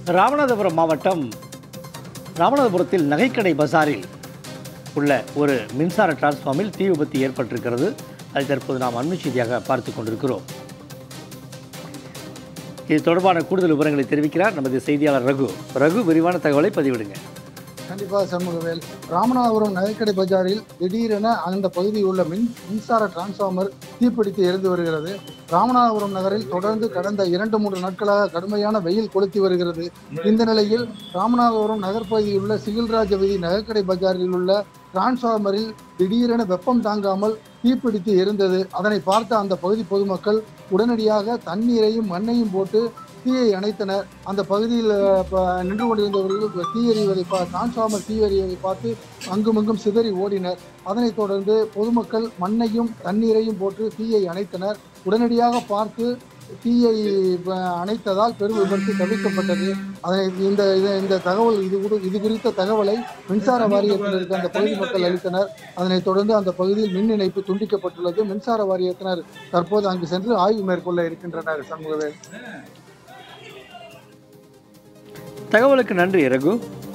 ராமநாதபுரம் மாவட்டம் ராமநாதபுரத்தில் நகைக்கடை பஜாரில் உள்ள ஒரு மின்சார டிரான்ஸ்ஃபார்மில் தீ விபத்து ஏற்பட்டிருக்கிறது அதை தற்போது நாம் அண்மை செய்தியாக பார்த்து கொண்டிருக்கிறோம் இது தொடர்பான கூடுதல் விவரங்களை தெரிவிக்கிறார் நமது செய்தியாளர் ரகு ரகு விரிவான தகவலை பதிவிடுங்க கண்டிப்பாக சண்முகவேல் ராமநாதபுரம் நகைக்கடை பஜாரில் திடீரென அந்த பகுதியில் உள்ள மின் மின்சார டிரான்ஸ்ஃபார்மர் தீப்பிடித்து எரிந்து வருகிறது ராமநாதபுரம் நகரில் தொடர்ந்து கடந்த இரண்டு மூன்று நாட்களாக கடுமையான வெயில் கொளுத்தி வருகிறது இந்த நிலையில் ராமநாதபுரம் நகர்ப்பகுதியில் உள்ள சிகில்ராஜ வீதி நகைக்கடை பஜாரில் உள்ள டிரான்ஸ்ஃபார்மரில் திடீரென வெப்பம் தாங்காமல் தீப்பிடித்து எரிந்தது அதனை பார்த்த அந்த பகுதி பொதுமக்கள் உடனடியாக தண்ணீரையும் மண்ணையும் போட்டு தீயை அணைத்தனர் அந்த பகுதியில் அஹ், ப- நின்று கொண்டிருந்தவர்கள் தீ எறிவதை பா டிரான்ஸ்ஃபார்மர் தீ எறிவதை பார்த்து அங்குமிங்கும் சிதறி ஓடினர் அதனைத் தொடர்ந்து பொதுமக்கள் மண்ணையும் தண்ணீரையும் போட்டு தீயை அணைத்தனர் உடனடியாக பார்த்து தீயை அஹ், அணைத்ததால் பெரும் விபத்து தவிர்க்கப்பட்டது அதனை இந்த இது- இந்த தகவல் இது கூட இது குறித்த தகவலை மின்சார வாரியத்தினருக்கு அந்த பகுதி மக்கள் அளித்தனர் அதனைத் தொடர்ந்து அந்த பகுதியில் மின் இணைப்பு துண்டிக்கப்பட்டுள்ளது மின்சார வாரியத்தினர் தற்போது அங்கு சென்று ஆய்வு மேற்கொள்ள இருக்கின்றனர் சண்முகவேல் தகவலுக்கு நன்றி ரகு